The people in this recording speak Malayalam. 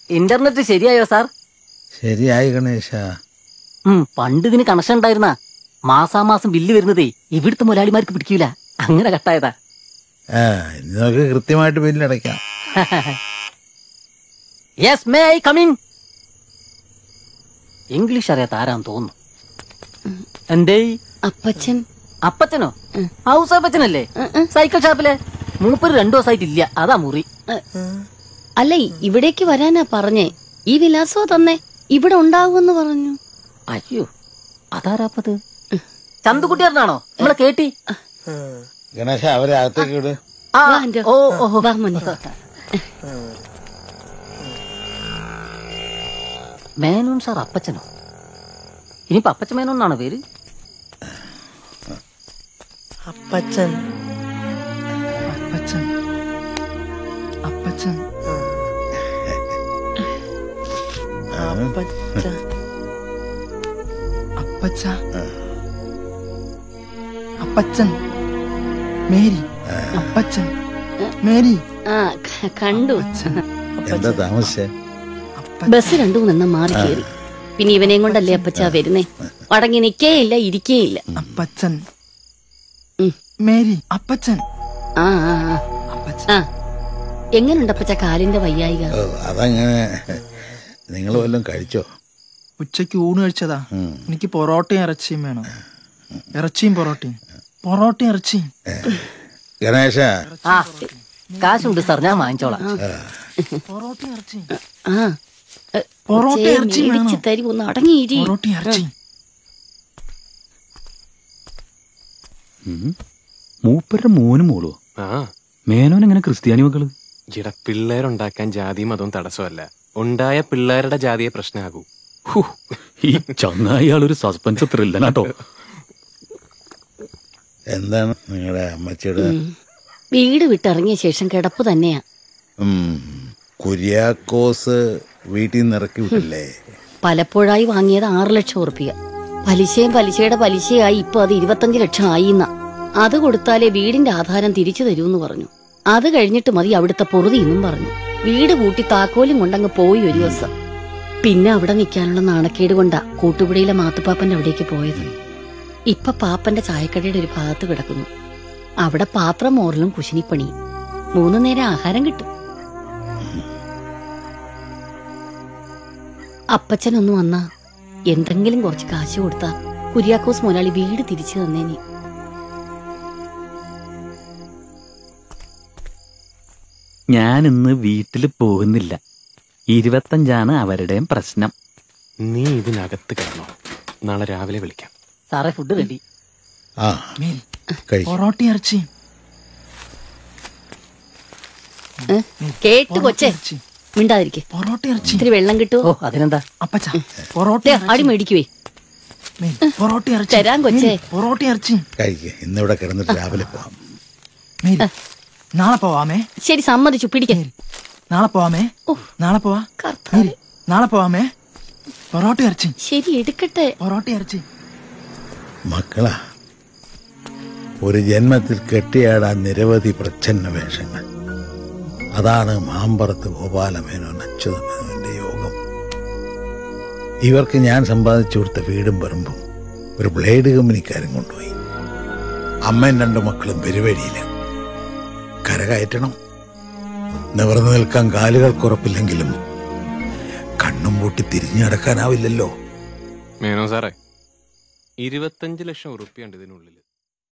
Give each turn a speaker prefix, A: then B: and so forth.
A: ഇന്റർനെറ്റ് ശരിയായോ സാർ
B: ശരിയായി ഗണേശ
A: ഉം, പണ്ട് ഇതിന് കണക്ഷൻ ഉണ്ടായിരുന്ന മാസാമാസം ബില്ല് വരുന്നതേ ഇവിടുത്തെ മുതലാളിമാർക്ക് പിടിക്കൂല അങ്ങനെ കട്ടായതാ
B: ആ ഇനി നമുക്ക് കൃത്യമായിട്ട് ബില്ലടയ്ക്കാം
A: yes may I coming English അറിയാത്ത ആരാന്ന് തോന്നുന്നു എന്തേ
C: അപ്പച്ചൻ
A: അപ്പച്ചനോ ഹൗസ് അപ്പച്ചനല്ലേ സൈക്കിൾ ഷാപ്പിലെ മൂപ്പര് രണ്ടു ദിവസമായിട്ടില്ല അതാ മുറി
C: അല്ല ഇവിടേക്ക് വരാനാ പറഞ്ഞേ ഈ വിലാസോ തന്നെ ഇവിടെ ഉണ്ടാവുമെന്ന് പറഞ്ഞു
A: അയ്യോ അതാരാപ്പത് ചന്തുകുട്ടിയാരനാണോ നമ്മളെ കേട്ടി
B: ഗണേശ അവരെ അകത്തേക്ക് വിട്
A: ആ
C: വാ, ആൻറ്റോ.
A: ഓ ഓ
C: വാ മോനെ
A: മേനോൻ സാർ അപ്പച്ചനോ ഇനിയിപ്പോ അപ്പച്ച മേനോൻ എന്നാണോ പേര്
D: അപ്പച്ചൻ
E: അപ്പച്ചൻ അപ്പച്ചൻ
D: അപ്പച്ചൻ
E: അപ്പച്ച അപ്പച്ചൻ മേരി അപ്പച്ചൻ മേരി
C: ആ ക- കണ്ടു
B: എന്താ താമസിച്ചേ
C: ബസ് രണ്ടു മൂന്നെണ്ണം മാറി കയറി പിന്നെ ഇവനെയും കൊണ്ടല്ലേ അപ്പച്ച വരുന്നേ മടങ്ങി നിക്കേയില്ല ഇരിക്കേയില്ല
E: അപ്പച്ചൻ
C: ഉം.
E: മേരി അപ്പച്ചൻ
C: ആ ആ ആ.
E: അപ്പച്ചൻ
C: ആ എങ്ങനുണ്ട് അപ്പച്ച കാലിന്റെ വയ്യായിക
B: ഓ, അതങ്ങനെ നിങ്ങൾ വല്ലതും കഴിച്ചോ
E: ഉച്ചയ്ക്ക് ഊണ് കഴിച്ചതാ
B: ഉം.
E: എനിക്ക് പൊറോട്ടയും ഇറച്ചിയും വേണം ഇറച്ചിയും പൊറോട്ടയും പൊറോട്ടയും ഇറച്ചിയും
B: ഗണേശ
A: ആ കാശുണ്ട് സാർ ഞാൻ വാങ്ങിച്ചോളാം
E: പൊറോട്ടയും ഇറച്ചിയും
C: ആ എ,
E: പൊറോട്ട
C: ഉച്ചയെ
E: ഇറച്ചി
C: മേടിച്ച്
E: വേണോ?
C: തരും ഒന്ന് അടങ്ങിയിരി
E: പൊറോട്ടയും ഇറച്ചിയും
F: മൂപ്പരുടെ മോനും മോളോ
G: ആ
F: മേനോൻ എങ്ങനെ ക്രിസ്ത്യാനി മക്കള്
G: ഇട പിള്ളേരുണ്ടാക്കാൻ ജാതിയും മതവും തടസ്സമല്ല ഉണ്ടായ പിള്ളേരുടെ ജാതിയെ പ്രശ്നമാകൂ
F: ഹൂ, ഈ ചങ്ങായി ആളൊരു സസ്പെൻസ് ത്രില്ലനാട്ടോ
B: എന്താണ് നിങ്ങളുടെ അമ്മച്ചിയുടെ
C: ഉം. വീട് വിട്ടിറങ്ങിയ ശേഷം കിടപ്പ് തന്നെയാ
B: ഉം, കുര്യാക്കോസ് വീട്ടിൽ നിന്ന് ഇറക്കി വിട്ടില്ലേ
C: പലപ്പോഴായി വാങ്ങിയത് ആറ് ലക്ഷം ഉറുപ്പിക പലിശയും പലിശയുടെ പലിശയായി ഇപ്പൊ അത് ഇരുപത്തഞ്ച് ലക്ഷം ആയിന്ന അത് കൊടുത്താലേ വീടിന്റെ ആധാരം തിരിച്ചു തരൂന്ന് പറഞ്ഞു അത് കഴിഞ്ഞിട്ട് മതി അവിടുത്തെ പൊറുതി എന്നും പറഞ്ഞു വീട് പൂട്ടി താക്കോലും കൊണ്ടങ്ങ് പോയി ഒരു ദിവസം പിന്നെ അവിടെ നിൽക്കാനുള്ള നാണക്കേട് കൊണ്ടാ കൂട്ടുപുഴയിലെ മാത്തുപ്പാപ്പന്റെ അവിടേക്ക് പോയത് ഇപ്പൊ പാപ്പന്റെ ചായക്കടയുടെ ഒരു ഭാഗത്ത് കിടക്കുന്നു അവിടെ പാത്രം മോറലും കുശിനിപ്പണിയും മൂന്നു നേരം ആഹാരം കിട്ടും അപ്പച്ചനൊന്ന് വന്നാ എന്തെങ്കിലും കുറച്ച് കാശ് കൊടുത്താ കുര്യാക്കോസ് മുതലാളി വീട് തിരിച്ചു തന്നേനെ
F: ഞാൻ ഇന്ന് വീട്ടിൽ പോകുന്നില്ല ഇരുപത്തഞ്ചാണ് അവരുടെയും പ്രശ്നം
G: നീ ഇതിനകത്ത് കിടന്നോ നാളെ രാവിലെ വിളിക്കാം
A: സാറേ ഫുഡ് റെഡി
B: ആ
E: മേരി
B: കഴിക്കും
E: പൊറോട്ടയും ഇറച്ചിയും
C: ഏ? കേട്ട് കൊച്ചേ
E: ഇറച്ചി
C: മിണ്ടാതിരിക്കെ
E: പൊറോട്ട ഇറച്ചി
C: ഇത്തിരി വെള്ളം
A: ഓ
C: കിട്ടുമോ
A: അതിനെന്താ
E: അപ്പച്ച പൊറോട്ട
C: ദേ, അടി മേടിക്കുവേ
E: മേരി പൊറോട്ട ഇറച്ചി
C: തരാൻ കൊച്ചേ.
E: മേരി, പൊറോട്ട ഇറച്ചി
B: കഴിക്കുക ഇന്നിവിടെ കിടന്നിട്ട് രാവിലെ പോവാം
E: മേരി നാളെ പോവാമേ
C: ശരി സമ്മതിച്ചു പിടിക്ക
E: മേരി നാളെ പോവാമേ
C: ഓ.
E: നാളെ പോവാ
C: കർത്താവേ.
E: മേരി നാളെ പോവാമേ പൊറോട്ട ഇറച്ചി
C: ശരി എടുക്കട്ടെ
E: പൊറോട്ട ഇറച്ചി
B: മക്കളാ ഒരു ജന്മത്തിൽ കെട്ടിയാടാൻ നിരവധി പ്രച്ഛന്ന വേഷങ്ങൾ അതാണ് മാമ്പറത്ത് ഗോപാലമേനോൻ അച്യുതമേനോന്റെ യോഗം ഇവർക്ക് ഞാൻ സമ്പാദിച്ചു കൊടുത്ത വീടും പറമ്പും ഒരു ബ്ലേഡ് കമ്പനിക്കാരും കൊണ്ടുപോയി അമ്മയും രണ്ടു മക്കളും പെരുവഴിയില് കരകയറ്റണം നിവർന്നു നിൽക്കാൻ കാലുകൾക്കുറപ്പില്ലെങ്കിലും കണ്ണും പൂട്ടി തിരിഞ്ഞു നടക്കാനാവില്ലല്ലോ
G: മേനോ സാറേ ഇരുപത്തഞ്ച് ലക്ഷം ഉറുപ്പിയുണ്ട് ഇതിനുള്ളിൽ